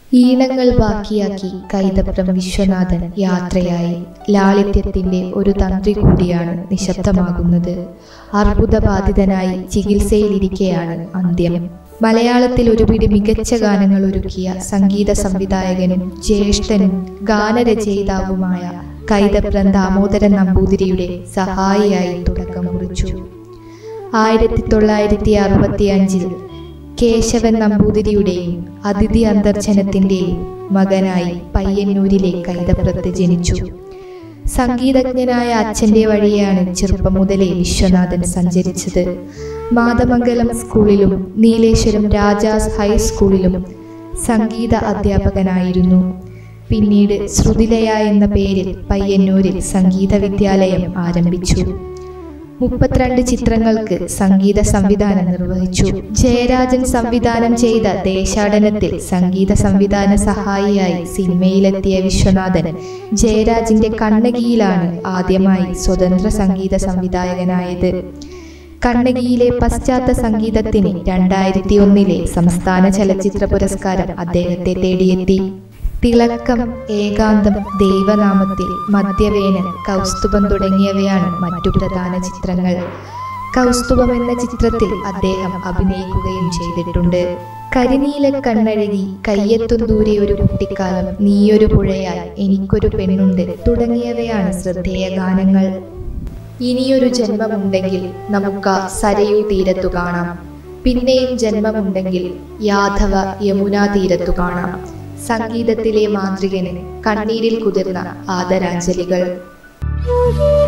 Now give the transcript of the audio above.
ഈണങ്ങൾ ബാക്കിയാക്കി കൈതപ്രം വിശ്വനാഥൻ യാത്രയായി ലാളിത്യത്തിന്റെ ഒരു തന്ത്രി കൂടിയാണ് നിശബ്ദമാകുന്നത് അർബുദബാധിതനായി ചികിത്സയിലിരിക്കെയാണ് അന്ത്യം മലയാളത്തിൽ ഒരുപിടി മികച്ച ഗാനങ്ങൾ ഒരുക്കിയ സംഗീത സംവിധായകനും ജ്യേഷ്ഠനും ഗാനരചയിതാവുമായ കൈതപ്രം ദാമോദരൻ നമ്പൂതിരിയുടെ സഹായിയായി തുടക്കം കുറിച്ചു ആയിരത്തി തൊള്ളായിരത്തി അറുപത്തി അഞ്ചിൽ കേശവൻ നമ്പൂതിരിയുടെയും അതിഥി അന്തർജനത്തിൻ്റെയും മകനായി പയ്യന്നൂരിലെ കൈതപ്രത്ത് ജനിച്ചു സംഗീതജ്ഞനായ അച്ഛൻ്റെ വഴിയാണ് ചെറുപ്പം മുതലേ വിശ്വനാഥൻ സഞ്ചരിച്ചത് മാതമംഗലം സ്കൂളിലും നീലേശ്വരം രാജാസ് ഹൈസ്കൂളിലും സംഗീത അധ്യാപകനായിരുന്നു പിന്നീട് ശ്രുതിലയ എന്ന പേരിൽ പയ്യന്നൂരിൽ സംഗീത വിദ്യാലയം ആരംഭിച്ചു മുപ്പത്തിരണ്ട് ചിത്രങ്ങൾക്ക് സംഗീത സംവിധാനം നിർവഹിച്ചു ജയരാജൻ സംവിധാനം ചെയ്ത ദേശാടനത്തിൽ സംഗീത സംവിധാന സഹായിയായി സിനിമയിലെത്തിയ വിശ്വനാഥൻ ജയരാജിന്റെ കണ്ണകിയിലാണ് ആദ്യമായി സ്വതന്ത്ര സംഗീത സംവിധായകനായത് കണ്ണകിയിലെ പശ്ചാത്ത സംഗീതത്തിന് രണ്ടായിരത്തി ഒന്നിലെ സംസ്ഥാന ചലച്ചിത്ര പുരസ്കാരം അദ്ദേഹത്തെ തേടിയെത്തി തിളക്കം ഏകാന്തം ദൈവനാമത്തിൽ മദ്യവേനൽ കൗസ്തുഭം തുടങ്ങിയവയാണ് മറ്റു പ്രധാന ചിത്രങ്ങൾ കൗസ്തുഭം എന്ന ചിത്രത്തിൽ അദ്ദേഹം അഭിനയിക്കുകയും ചെയ്തിട്ടുണ്ട് കരിനീല കണ്ണഴകി കയ്യെത്തും ദൂരെ ഒരു കുട്ടിക്കാലം നീയൊരു പുഴയായി എനിക്കൊരു പെണ്ണുണ്ട് തുടങ്ങിയവയാണ് ശ്രദ്ധേയ ഗാനങ്ങൾ ഇനിയൊരു ജന്മമുണ്ടെങ്കിൽ നമുക്ക് സരയൂ തീരത്തു കാണാം പിന്നെയും ജന്മമുണ്ടെങ്കിൽ യാദവ യമുനാ തീരത്തു കാണാം സംഗീതത്തിലെ മാന്ത്രികന് കണ്ണീരിൽ കുതിർന്ന ആദരാഞ്ജലികൾ